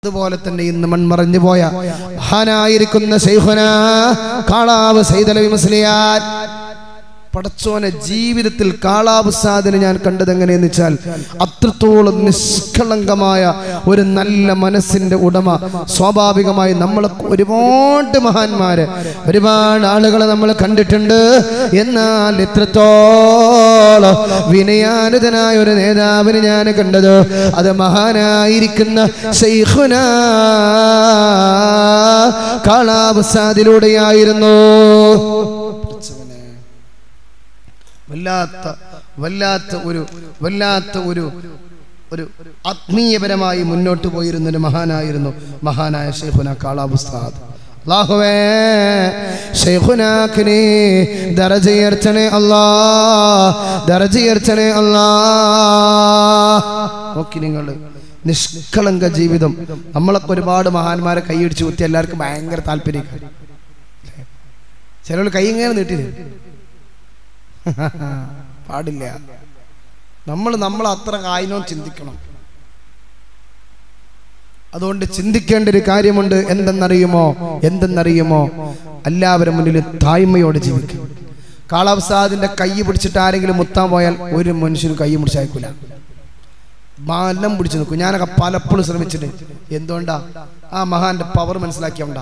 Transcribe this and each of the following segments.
അതുപോലെ തന്നെ ഇന്ന് മൺമറഞ്ഞു പോയ മഹാനായിരിക്കുന്ന ശൈഖുന കാളാവ് സൈതലവി മുസ്ലിയാർ പടച്ചോനെ ജീവിതത്തിൽ കാളാബുസാദിനെ ഞാൻ കണ്ടത് എങ്ങനെയെന്ന് വെച്ചാൽ അത്രത്തോളം നിഷ്കളങ്കമായ ഒരു നല്ല മനസ്സിന്റെ ഉടമ സ്വാഭാവികമായി നമ്മൾ ഒരുപാട് മഹാന്മാര് ഒരുപാട് ആളുകളെ നമ്മൾ കണ്ടിട്ടുണ്ട് എന്നാൽ എത്രത്തോളം വിനയാനുതനായ ഒരു നേതാവിനെ ഞാൻ കണ്ടത് അത് മഹാനായിരിക്കുന്ന ശൈഖുന കാളാബുസാദിലൂടെയായിരുന്നു വല്ലാത്ത വല്ലാത്ത ഒരു വല്ലാത്ത ഒരു ഒരു ആത്മീയപരമായി മുന്നോട്ട് പോയിരുന്ന ഒരു മഹാനായിരുന്നു മഹാനായ ഷെയ്ഖുന കാളാബുസ്താദ് അല്ലാഹുവേ ഷെയ്ഖുനാക്കിനെ ദറജയർച്ചനെ അല്ലാ ദറജയർച്ചനെ അല്ലാ നോക്കി നിങ്ങൾ നിഷ്കളങ്ക ജീവിതം നമ്മളൊക്കെ ഒരുപാട് മഹാന്മാരെ കൈയടിച്ച് കുത്തി എല്ലാവർക്കും ഭയങ്കര താല്പര്യം ചിലർ കൈ ഇങ്ങനെ നീട്ടി പാടില്ല നമ്മൾ നമ്മൾ അത്ര കായിനോ ചിന്തിക്കണം അതുകൊണ്ട് ചിന്തിക്കേണ്ട ഒരു കാര്യമുണ്ട് എന്തെന്നറിയുമോ എന്തെന്നറിയുമോ എല്ലാവരും മുന്നിൽ തായ്മയോടെ ജീവിക്കും കാളാവസാദിന്റെ കൈ പിടിച്ചിട്ട് ആരെങ്കിലും മുത്താൻ പോയാൽ ഒരു മനുഷ്യനും കൈ പിടിച്ചയക്കൂല ബലം പിടിച്ചു നിൽക്കും ഞാനൊക്കെ പലപ്പോഴും ശ്രമിച്ചിട്ട് എന്തുകൊണ്ടാ ആ മഹാന്റെ പവർ മനസ്സിലാക്കിയോണ്ടാ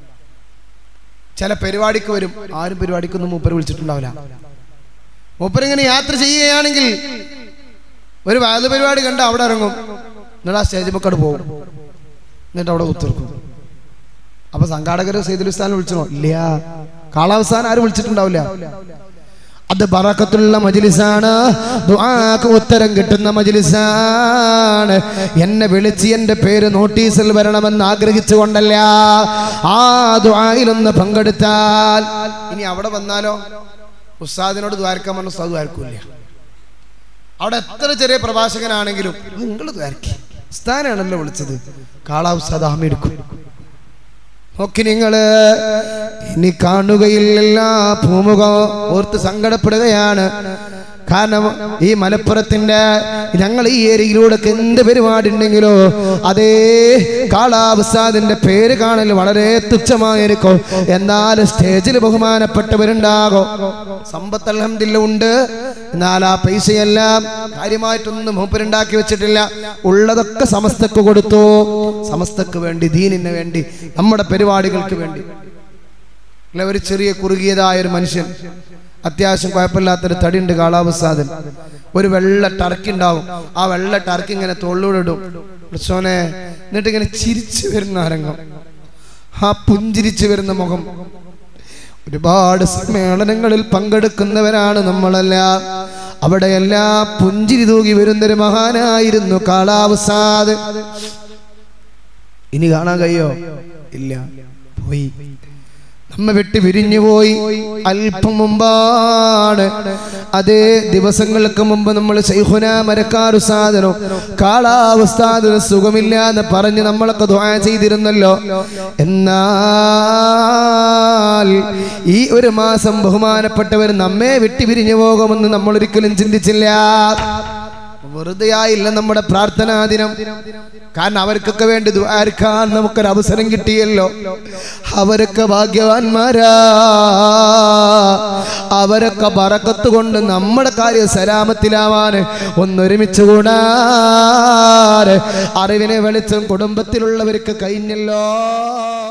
ചില പരിപാടിക്ക് വരും ആരും പരിപാടിക്കൊന്നും മൂപ്പര് വിളിച്ചിട്ടുണ്ടാവില്ല മൂപ്പരിങ്ങനെ യാത്ര ചെയ്യുകയാണെങ്കിൽ ഒരു വാത് പരിപാടി കണ്ട് അവിടെ ഇറങ്ങും എന്നിട്ട് ആ സ്റ്റേജ് മക്കോട് പോകും എന്നിട്ട് അവിടെ കുത്തിർക്കും അപ്പൊ സംഘാടകർ സൈദുലിസ്ഥാനം വിളിച്ചോ ഇല്ല കാലാവസ്ഥാനം ആരും വിളിച്ചിട്ടുണ്ടാവില്ല അത് ബറക്കത്തുള്ള മജിലിസാണ് ദുആക്ക് ഉത്തരം കിട്ടുന്ന മജിലിസാണ് എന്നെ വിളിച്ച് എന്റെ പേര് നോട്ടീസിൽ വരണമെന്ന് ആഗ്രഹിച്ചുകൊണ്ടല്ല ആ ദുആയിലൊന്ന് പങ്കെടുത്താൽ ഇനി അവിടെ വന്നാലോ ഉസ്താദിനോട് ദ്വാരക്കാൻ പറഞ്ഞ ഉസ്താദ് ദ്വാരക്കൂല്ല അവിടെ എത്ര ചെറിയ പ്രഭാഷകനാണെങ്കിലും നിങ്ങൾ ദ്വാരക്കി ഉസ്താനാണല്ലോ വിളിച്ചത് കാളാ ഉസ്താദ് ആമി എടുക്കും നോക്കി നിങ്ങള് ഇനി കാണുകയില്ല ഭൂമുഖം ഓർത്ത് സങ്കടപ്പെടുകയാണ് കാരണം ഈ മലപ്പുറത്തിന്റെ ഞങ്ങൾ ഈ ഏരിയയിലൂടെ എന്ത് പരിപാടി ഉണ്ടെങ്കിലോ അതേ കാളാവസാദിന്റെ പേര് കാണൽ വളരെ തുച്ഛമായിരിക്കും എന്നാൽ സ്റ്റേജിൽ ബഹുമാനപ്പെട്ടവരുണ്ടാകും സമ്പത്ത് അൽഹംദില്ല ഉണ്ട് എന്നാൽ ആ പൈസയെല്ലാം കാര്യമായിട്ടൊന്നും മൂപ്പരുണ്ടാക്കി വെച്ചിട്ടില്ല ഉള്ളതൊക്കെ സമസ്തക്ക് കൊടുത്തു സമസ്തക്ക് വേണ്ടി ദീനിന് വേണ്ടി നമ്മുടെ പരിപാടികൾക്ക് വേണ്ടി അല്ല ഒരു ചെറിയ കുറുകിയതായ ഒരു മനുഷ്യൻ അത്യാവശ്യം കുഴപ്പമില്ലാത്തൊരു തടിയുണ്ട് കാളാവസാദൻ ഒരു വെള്ള ടർക്കി ഉണ്ടാവും ആ വെള്ള ടർക്കി ഇങ്ങനെ തൊള്ളൂടെ ഇടും പ്രസോനെ എന്നിട്ട് ഇങ്ങനെ ചിരിച്ചു വരുന്ന അരങ്ങം ആ പുഞ്ചിരിച്ചു വരുന്ന മുഖം ഒരുപാട് സമ്മേളനങ്ങളിൽ പങ്കെടുക്കുന്നവരാണ് നമ്മളെല്ലാം അവിടെയെല്ലാം പുഞ്ചിരി തൂകി വരുന്നൊരു മഹാനായിരുന്നു കാളാവസാദ് ഇനി കാണാൻ കഴിയോ ഇല്ല പോയി നമ്മ വിട്ട് വിരിഞ്ഞുപോയി അല്പം മുമ്പാണ് അതേ ദിവസങ്ങൾക്ക് മുമ്പ് നമ്മൾ ശൈഖുന മരക്കാറു സാധനം കാളാവസ്ഥാദന സുഖമില്ല എന്ന് പറഞ്ഞ് നമ്മളൊക്കെ ദ്വാ ചെയ്തിരുന്നല്ലോ എന്നാൽ ഈ ഒരു മാസം ബഹുമാനപ്പെട്ടവർ നമ്മെ വിട്ട് വിരിഞ്ഞു പോകുമെന്ന് നമ്മൾ ഒരിക്കലും ചിന്തിച്ചില്ല വെറുതെ ആയില്ല നമ്മുടെ പ്രാർത്ഥനാ ദിനം കാരണം അവർക്കൊക്കെ വേണ്ടി ദ്വാരക്കാൻ നമുക്കൊരു അവസരം കിട്ടിയല്ലോ അവരൊക്കെ ഭാഗ്യവാന്മാരാ അവരൊക്കെ പറക്കത്ത് കൊണ്ട് നമ്മുടെ കാര്യം സലാമത്തിലാവാൻ ഒന്നൊരുമിച്ച് കൂടാറ് അറിവിനെ വെളിച്ചം കുടുംബത്തിലുള്ളവർക്ക് കഴിഞ്ഞല്ലോ